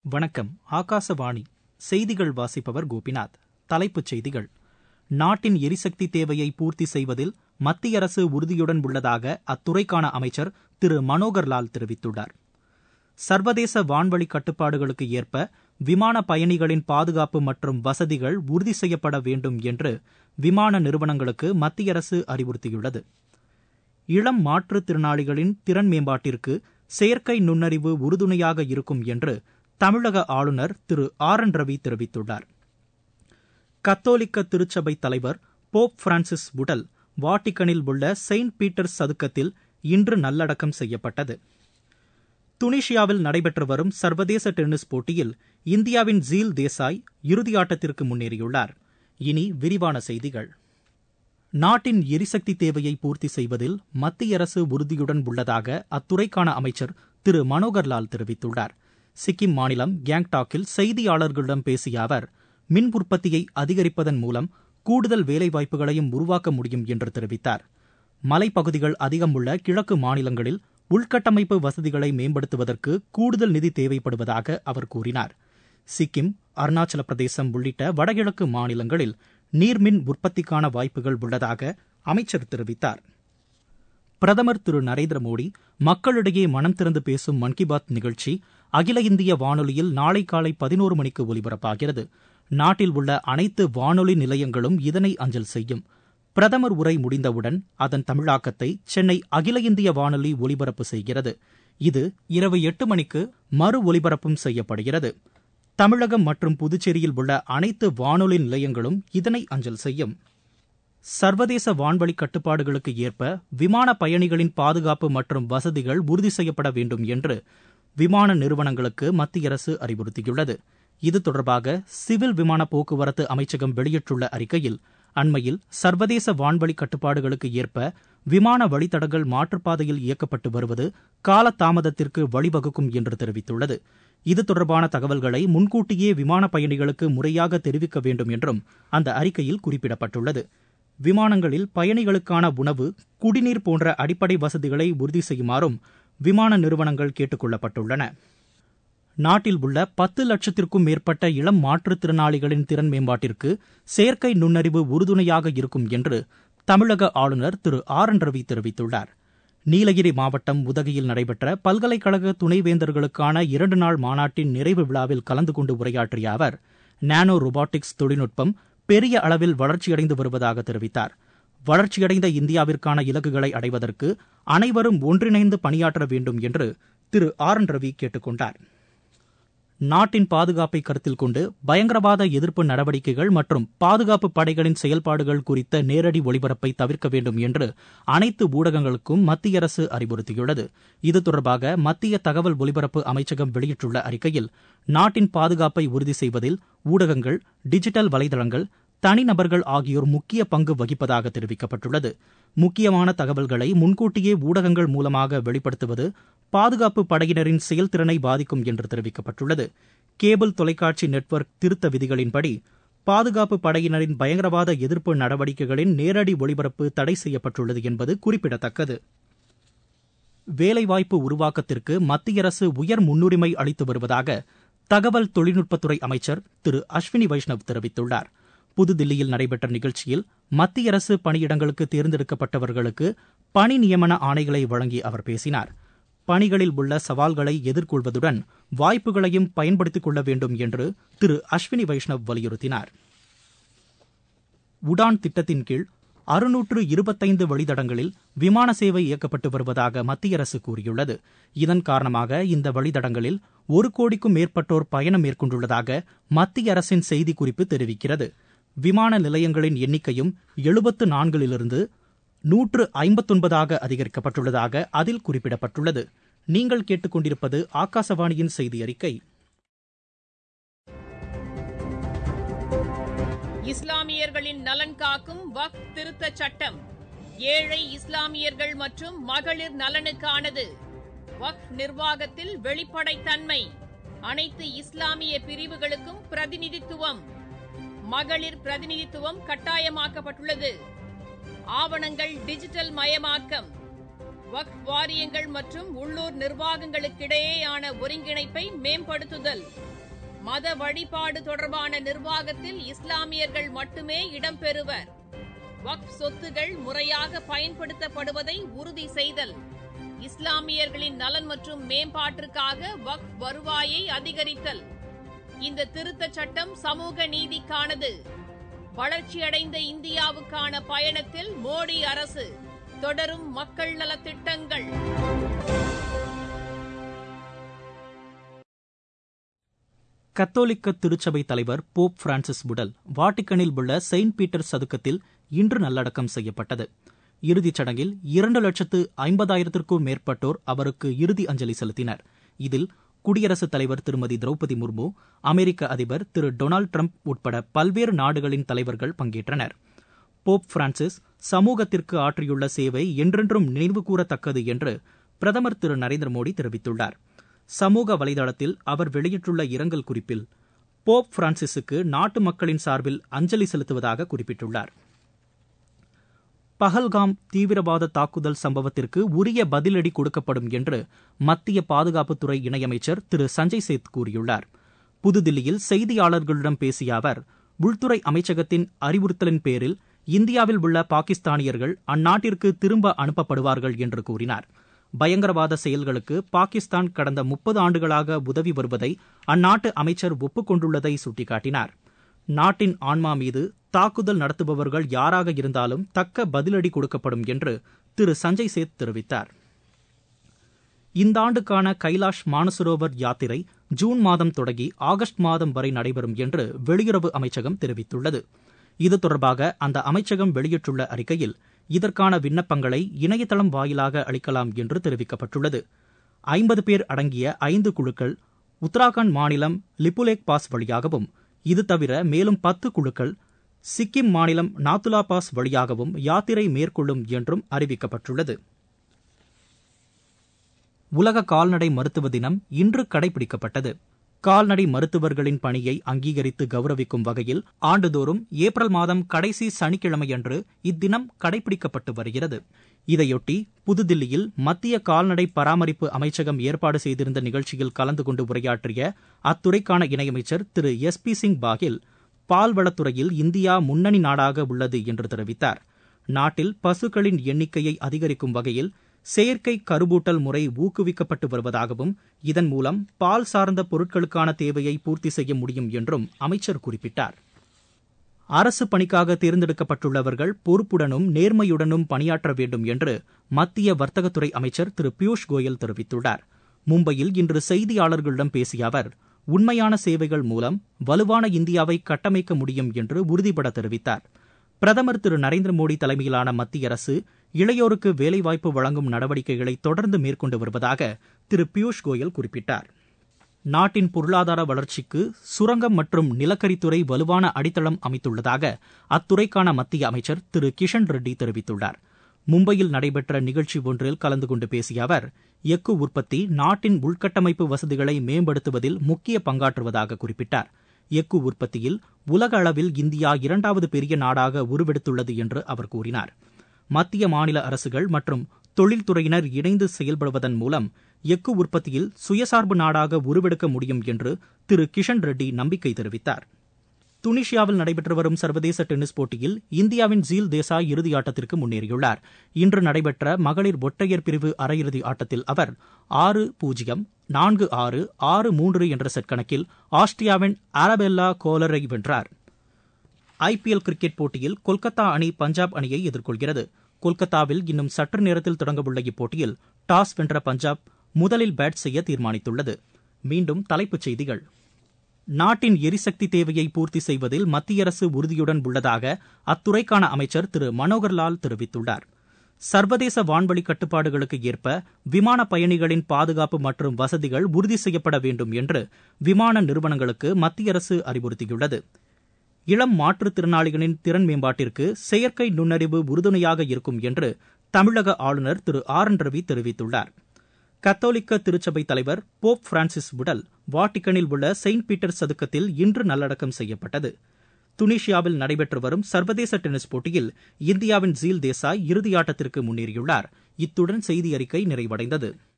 வணக்கம் ஆகாசவாணி செய்திகள் வாசிப்பவர் கோபிநாத் தலைப்புச் செய்திகள் நாட்டின் எரிசக்தி தேவையை பூர்த்தி செய்வதில் மத்திய அரசு உறுதியுடன் உள்ளதாக அத்துறைக்கான அமைச்சர் திரு மனோகர் லால் தெரிவித்துள்ளார் சர்வதேச வான்வழி கட்டுப்பாடுகளுக்கு ஏற்ப விமான பயணிகளின் பாதுகாப்பு மற்றும் வசதிகள் உறுதி செய்யப்பட வேண்டும் என்று விமான நிறுவனங்களுக்கு மத்திய அரசு அறிவுறுத்தியுள்ளது இளம் மாற்றுத்திறனாளிகளின் திறன் மேம்பாட்டிற்கு செயற்கை நுண்ணறிவு உறுதுணையாக இருக்கும் என்று தமிழக ஆளுநர் திரு ஆர் என் ரவி தெரிவித்துள்ளார் கத்தோலிக்க திருச்சபை தலைவர் போப் பிரான்சிஸ் உடல் வாட்டிக்கனில் உள்ள செயின்ட் பீட்டர்ஸ் சதுக்கத்தில் இன்று நல்லடக்கம் செய்யப்பட்டது துனிஷியாவில் நடைபெற்று வரும் சர்வதேச டென்னிஸ் போட்டியில் இந்தியாவின் ஜீல் தேசாய் இறுதியாட்டத்திற்கு முன்னேறியுள்ளார் இனி விரிவான செய்திகள் நாட்டின் எரிசக்தி தேவையை பூர்த்தி செய்வதில் மத்திய அரசு உறுதியுடன் உள்ளதாக அத்துறைக்கான அமைச்சர் திரு மனோகர் லால் தெரிவித்துள்ளார் சிக்கிம் மாநிலம் கேங்டாக்கில் செய்தியாளர்களிடம் பேசிய அவர் மின் உற்பத்தியை அதிகரிப்பதன் மூலம் கூடுதல் வேலைவாய்ப்புகளையும் உருவாக்க முடியும் என்று தெரிவித்தார் மலைப்பகுதிகள் அதிகம் உள்ள கிழக்கு மாநிலங்களில் உள்கட்டமைப்பு வசதிகளை மேம்படுத்துவதற்கு கூடுதல் நிதி தேவைப்படுவதாக அவர் கூறினார் சிக்கிம் அருணாச்சல பிரதேசம் உள்ளிட்ட வடகிழக்கு மாநிலங்களில் நீர்மின் உற்பத்திக்கான வாய்ப்புகள் உள்ளதாக அமைச்சர் தெரிவித்தார் பிரதமர் திரு நரேந்திர மோடி மக்களிடையே மனம் திறந்து பேசும் மன் கி பாத் நிகழ்ச்சி அகில இந்திய வானொலியில் நாளை காலை பதினோரு மணிக்கு ஒலிபரப்பாகிறது நாட்டில் உள்ள அனைத்து வானொலி நிலையங்களும் இதனை அஞ்சல் செய்யும் பிரதமர் உரை முடிந்தவுடன் அதன் தமிழாக்கத்தை சென்னை அகில இந்திய வானொலி ஒலிபரப்பு செய்கிறது இது இரவு எட்டு மணிக்கு மறு ஒலிபரப்பும் செய்யப்படுகிறது தமிழகம் மற்றும் புதுச்சேரியில் உள்ள அனைத்து வானொலி நிலையங்களும் இதனை அஞ்சல் செய்யும் சர்வதேச வான்வழி கட்டுப்பாடுகளுக்கு ஏற்ப விமான பயணிகளின் பாதுகாப்பு மற்றும் வசதிகள் உறுதி செய்யப்பட வேண்டும் என்று விமான நிறுவனங்களுக்கு மத்திய அரசு அறிவுறுத்தியுள்ளது இது தொடர்பாக சிவில் விமான போக்குவரத்து அமைச்சகம் வெளியிட்டுள்ள அறிக்கையில் அண்மையில் சர்வதேச வான்வழி கட்டுப்பாடுகளுக்கு ஏற்ப விமான வழித்தடங்கள் மாற்றுப்பாதையில் இயக்கப்பட்டு வருவது காலதாமதத்திற்கு வழிவகுக்கும் என்று தெரிவித்துள்ளது இது தொடர்பான தகவல்களை முன்கூட்டியே விமான பயணிகளுக்கு முறையாக தெரிவிக்க வேண்டும் என்றும் அந்த அறிக்கையில் குறிப்பிடப்பட்டுள்ளது விமானங்களில் பயணிகளுக்கான உணவு குடிநீர் போன்ற அடிப்படை வசதிகளை உறுதி செய்யுமாறும் விமான நிறுவனங்கள் கேட்டுக் கொள்ளப்பட்டுள்ளன நாட்டில் உள்ள பத்து லட்சத்திற்கும் மேற்பட்ட இளம் மாற்றுத்திறனாளிகளின் திறன் மேம்பாட்டிற்கு செயற்கை நுண்ணறிவு உறுதுணையாக இருக்கும் என்று தமிழக ஆளுநர் திரு ஆர் என் ரவி தெரிவித்துள்ளார் நீலகிரி மாவட்டம் உதகையில் நடைபெற்ற பல்கலைக்கழக துணைவேந்தர்களுக்கான இரண்டு நாள் மாநாட்டின் நிறைவு விழாவில் கலந்து கொண்டு உரையாற்றிய அவர் நானோ ரோபாட்டிக்ஸ் தொழில்நுட்பம் பெரிய அளவில் வளர்ச்சியடைந்து வருவதாக தெரிவித்தார் வளர்ச்சியடைந்த இந்தியாவிற்கான இலக்குகளை அடைவதற்கு அனைவரும் ஒன்றிணைந்து பணியாற்ற வேண்டும் என்று திரு ஆர் என் ரவி கேட்டுக் கொண்டார் நாட்டின் பாதுகாப்பை கருத்தில் கொண்டு பயங்கரவாத எதிர்ப்பு நடவடிக்கைகள் மற்றும் பாதுகாப்பு படைகளின் செயல்பாடுகள் குறித்த நேரடி ஒளிபரப்பை தவிர்க்க வேண்டும் என்று அனைத்து ஊடகங்களுக்கும் மத்திய அரசு அறிவுறுத்தியுள்ளது இது தொடர்பாக மத்திய தகவல் ஒலிபரப்பு அமைச்சகம் வெளியிட்டுள்ள அறிக்கையில் நாட்டின் பாதுகாப்பை உறுதி செய்வதில் ஊடகங்கள் டிஜிட்டல் வலைதளங்கள் தனிநபர்கள் ஆகியோர் முக்கிய பங்கு வகிப்பதாக தெரிவிக்கப்பட்டுள்ளது முக்கியமான தகவல்களை முன்கூட்டியே ஊடகங்கள் மூலமாக வெளிப்படுத்துவது பாதுகாப்பு படையினரின் செயல்திறனை பாதிக்கும் என்று தெரிவிக்கப்பட்டுள்ளது கேபிள் தொலைக்காட்சி நெட்வொர்க் திருத்த விதிகளின்படி பாதுகாப்பு படையினரின் பயங்கரவாத எதிர்ப்பு நடவடிக்கைகளின் நேரடி ஒளிபரப்பு தடை செய்யப்பட்டுள்ளது என்பது குறிப்பிடத்தக்கது வேலைவாய்ப்பு உருவாக்கத்திற்கு மத்திய அரசு உயர் முன்னுரிமை அளித்து வருவதாக தகவல் தொழில்நுட்பத்துறை அமைச்சர் திரு அஸ்வினி வைஷ்ணவ் தெரிவித்துள்ளார் புதுதில்லியில் நடைபெற்ற நிகழ்ச்சியில் மத்திய அரசு பணியிடங்களுக்கு தேர்ந்தெடுக்கப்பட்டவர்களுக்கு பணி நியமன ஆணைகளை வழங்கி அவர் பேசினார் பணிகளில் உள்ள சவால்களை எதிர்கொள்வதுடன் வாய்ப்புகளையும் பயன்படுத்திக் கொள்ள வேண்டும் என்று திரு அஸ்வினி வைஷ்ணவ் வலியுறுத்தினார் உடான் திட்டத்தின் கீழ் அறுநூற்று இருபத்தைந்து வழித்தடங்களில் விமான சேவை இயக்கப்பட்டு வருவதாக மத்திய அரசு கூறியுள்ளது இதன் காரணமாக இந்த வழித்தடங்களில் ஒரு கோடிக்கும் மேற்பட்டோர் பயணம் மேற்கொண்டுள்ளதாக மத்திய அரசின் செய்திக்குறிப்பு தெரிவிக்கிறது விமான நிலையங்களின் எண்ணிக்கையும் எழுபத்து நான்கிலிருந்து நூற்று ஐம்பத்தொன்பதாக அதிகரிக்கப்பட்டுள்ளதாக அதில் குறிப்பிடப்பட்டுள்ளது நீங்கள் கேட்டுக்கொண்டிருப்பது ஆகாசவாணியின் செய்தி அறிக்கை இஸ்லாமியர்களின் நலன் காக்கும் வக் திருத்த சட்டம் ஏழை இஸ்லாமியர்கள் மற்றும் மகளிர் நலனுக்கானது வக் நிர்வாகத்தில் வெளிப்படைத்தன்மை அனைத்து இஸ்லாமிய பிரிவுகளுக்கும் பிரதிநிதித்துவம் மகளிர் பிரதிநிதித்துவம் கட்டாயமாக்கப்பட்டுள்ளது ஆவணங்கள் டிஜிட்டல் மயமாக்கம் வக்ஃப் வாரியங்கள் மற்றும் உள்ளூர் நிர்வாகங்களுக்கிடையேயான ஒருங்கிணைப்பை மேம்படுத்துதல் மத வழிபாடு தொடர்பான நிர்வாகத்தில் இஸ்லாமியர்கள் மட்டுமே இடம்பெறுவர் வக்ஃப் சொத்துகள் முறையாக பயன்படுத்தப்படுவதை உறுதி செய்தல் இஸ்லாமியர்களின் நலன் மற்றும் மேம்பாட்டிற்காக வக்ஃப் வருவாயை அதிகரித்தல் இந்த திருத்தச் சட்டம் சமூக நீதிக்கானது வளர்ச்சியடைந்த இந்தியாவுக்கான பயணத்தில் மோடி அரசு தொடரும் மக்கள் நலத்திட்டங்கள் கத்தோலிக்க திருச்சபை தலைவர் போப் பிரான்சிஸ் உடல் வாட்டிக்கனில் உள்ள செயின்ட் பீட்டர் சதுக்கத்தில் இன்று நல்லடக்கம் செய்யப்பட்டது இறுதிச் சடங்கில் இரண்டு லட்சத்து ஐம்பதாயிரத்திற்கும் மேற்பட்டோர் அவருக்கு இறுதி அஞ்சலி செலுத்தினர் இதில் குடியரசுத் தலைவர் திருமதி திரௌபதி முர்மு அமெரிக்க அதிபர் திரு டொனால்டு டிரம்ப் உட்பட பல்வேறு நாடுகளின் தலைவர்கள் பங்கேற்றனர் போப் பிரான்சிஸ் சமூகத்திற்கு ஆற்றியுள்ள சேவை என்றென்றும் நினைவுகூரத்தக்கது என்று பிரதமர் திரு நரேந்திர மோடி தெரிவித்துள்ளார் சமூக வலைதளத்தில் அவர் வெளியிட்டுள்ள இரங்கல் குறிப்பில் போப் பிரான்சிஸுக்கு நாட்டு மக்களின் சார்பில் அஞ்சலி செலுத்துவதாக குறிப்பிட்டுள்ளார் பஹல்காம் தீவிரவாத தாக்குதல் சம்பவத்திற்கு உரிய பதிலடி கொடுக்கப்படும் என்று மத்திய பாதுகாப்புத்துறை இணையமைச்சர் திரு சஞ்சய் சேத் கூறியுள்ளார் புதுதில்லியில் செய்தியாளர்களிடம் பேசிய அவர் உள்துறை அமைச்சகத்தின் அறிவுறுத்தலின் பேரில் இந்தியாவில் உள்ள பாகிஸ்தானியர்கள் அந்நாட்டிற்கு திரும்ப அனுப்பப்படுவார்கள் என்று கூறினார் பயங்கரவாத செயல்களுக்கு பாகிஸ்தான் கடந்த முப்பது ஆண்டுகளாக உதவி வருவதை அந்நாட்டு அமைச்சர் ஒப்புக்கொண்டுள்ளதை சுட்டிக்காட்டினார் நாட்டின் ஆன்மா மீது தாக்குதல் நடத்துபவர்கள் யாராக இருந்தாலும் தக்க பதிலடி கொடுக்கப்படும் என்று திரு சஞ்சய் சேத் தெரிவித்தார் இந்த ஆண்டுக்கான கைலாஷ் மானசரோவர் யாத்திரை ஜூன் மாதம் தொடங்கி ஆகஸ்ட் மாதம் வரை நடைபெறும் என்று வெளியுறவு அமைச்சகம் தெரிவித்துள்ளது இது தொடர்பாக அந்த அமைச்சகம் வெளியிட்டுள்ள அறிக்கையில் இதற்கான விண்ணப்பங்களை இணையதளம் வாயிலாக அளிக்கலாம் என்று தெரிவிக்கப்பட்டுள்ளது ஐம்பது பேர் அடங்கிய ஐந்து குழுக்கள் உத்தராகண்ட் மாநிலம் லிப்புலேக் பாஸ் வழியாகவும் இது தவிர மேலும் பத்து குழுக்கள் சிக்கிம் மாநிலம் நாத்துலா பாஸ் வழியாகவும் யாத்திரை மேற்கொள்ளும் என்றும் அறிவிக்கப்பட்டுள்ளது உலக கால்நடை மருத்துவ தினம் இன்று கடைபிடிக்கப்பட்டது கால்நடை மருத்துவர்களின் பணியை அங்கீகரித்து கௌரவிக்கும் வகையில் ஆண்டுதோறும் ஏப்ரல் மாதம் கடைசி சனிக்கிழமையன்று இத்தினம் கடைபிடிக்கப்பட்டு வருகிறது இதையொட்டி புதுதில்லியில் மத்திய கால்நடை பராமரிப்பு அமைச்சகம் ஏற்பாடு செய்திருந்த நிகழ்ச்சியில் கலந்து கொண்டு உரையாற்றிய அத்துறைக்கான இணையமைச்சர் திரு எஸ் பி சிங் பாகில் பால்வளத்துறையில் இந்தியா முன்னணி நாடாக உள்ளது என்று தெரிவித்தார் நாட்டில் பசுக்களின் எண்ணிக்கையை அதிகரிக்கும் வகையில் செயற்கை கருவூட்டல் முறை ஊக்குவிக்கப்பட்டு வருவதாகவும் இதன் மூலம் பால் சார்ந்த பொருட்களுக்கான தேவையை பூர்த்தி செய்ய முடியும் என்றும் அமைச்சர் குறிப்பிட்டார் அரசு பணிக்காக தேர்ந்தெடுக்கப்பட்டுள்ளவர்கள் பொறுப்புடனும் நேர்மையுடனும் பணியாற்ற வேண்டும் என்று மத்திய வர்த்தகத்துறை அமைச்சர் திரு பியூஷ் கோயல் தெரிவித்துள்ளார் மும்பையில் இன்று செய்தியாளர்களிடம் பேசிய அவர் உண்மையான சேவைகள் மூலம் வலுவான இந்தியாவை கட்டமைக்க முடியும் என்று உறுதிபட தெரிவித்தார் பிரதமர் திரு நரேந்திர மோடி தலைமையிலான மத்திய அரசு இளையோருக்கு வேலைவாய்ப்பு வழங்கும் நடவடிக்கைகளை தொடர்ந்து மேற்கொண்டு வருவதாக திரு பியூஷ் கோயல் குறிப்பிட்டார் நாட்டின் பொருளாதார வளர்ச்சிக்கு சுரங்கம் மற்றும் நிலக்கரித்துறை வலுவான அடித்தளம் அமைத்துள்ளதாக அத்துறைக்கான மத்திய அமைச்சர் திரு கிஷன் ரெட்டி தெரிவித்துள்ளார் மும்பையில் நடைபெற்ற நிகழ்ச்சி ஒன்றில் கலந்து கொண்டு பேசிய அவர் எஃகு உற்பத்தி நாட்டின் உள்கட்டமைப்பு வசதிகளை மேம்படுத்துவதில் முக்கிய பங்காற்றுவதாக குறிப்பிட்டார் எஃகு உற்பத்தியில் உலக அளவில் இந்தியா இரண்டாவது பெரிய நாடாக உருவெடுத்துள்ளது என்று அவர் கூறினார் மத்திய மாநில அரசுகள் மற்றும் தொழில்துறையினர் இணைந்து செயல்படுவதன் மூலம் எஃகு உற்பத்தியில் சுயசார்பு நாடாக உருவெடுக்க முடியும் என்று திரு கிஷன் ரெட்டி நம்பிக்கை தெரிவித்தார் துனிஷியாவில் நடைபெற்று வரும் சர்வதேச டென்னிஸ் போட்டியில் இந்தியாவின் ஜீல் தேசாய் இறுதி ஆட்டத்திற்கு முன்னேறியுள்ளார் இன்று நடைபெற்ற மகளிர் ஒற்றையர் பிரிவு அரையிறுதி ஆட்டத்தில் அவர் ஆறு பூஜ்ஜியம் நான்கு ஆறு ஆறு மூன்று என்ற செட் கணக்கில் ஆஸ்திரியாவின் ஆரபெல்லா கோலரை வென்றார் ஐபிஎல் கிரிக்கெட் போட்டியில் கொல்கத்தா அணி பஞ்சாப் அணியை எதிர்கொள்கிறது கொல்கத்தாவில் இன்னும் சற்று நேரத்தில் தொடங்கவுள்ள இப்போட்டியில் டாஸ் வென்ற பஞ்சாப் முதலில் பேட் செய்ய தீர்மானித்துள்ளது மீண்டும் தலைப்புச் செய்திகள் நாட்டின் எரிசக்தி தேவையை பூர்த்தி செய்வதில் மத்திய அரசு உறுதியுடன் உள்ளதாக அத்துறைக்கான அமைச்சர் திரு மனோகர்லால் தெரிவித்துள்ளார் சர்வதேச வான்வழி கட்டுப்பாடுகளுக்கு ஏற்ப விமான பயணிகளின் பாதுகாப்பு மற்றும் வசதிகள் உறுதி செய்யப்பட வேண்டும் என்று விமான நிறுவனங்களுக்கு மத்திய அரசு அறிவுறுத்தியுள்ளது இளம் மாற்றுத்திறனாளிகளின் திறன் மேம்பாட்டிற்கு செயற்கை நுண்ணறிவு உறுதுணையாக இருக்கும் என்று தமிழக ஆளுநர் திரு ஆர் என் ரவி தெரிவித்துள்ளார் கத்தோலிக்க திருச்சபை தலைவர் போப் பிரான்சிஸ் உடல் வாட்டிக்கனில் உள்ள செயின்ட் பீட்டர் சதுக்கத்தில் இன்று நல்லடக்கம் செய்யப்பட்டது துனிஷியாவில் நடைபெற்று வரும் சர்வதேச டென்னிஸ் போட்டியில் இந்தியாவின் ஜீல் தேசாய் இறுதியாட்டத்திற்கு முன்னேறியுள்ளார் இத்துடன் செய்தி அறிக்கை நிறைவடைந்தது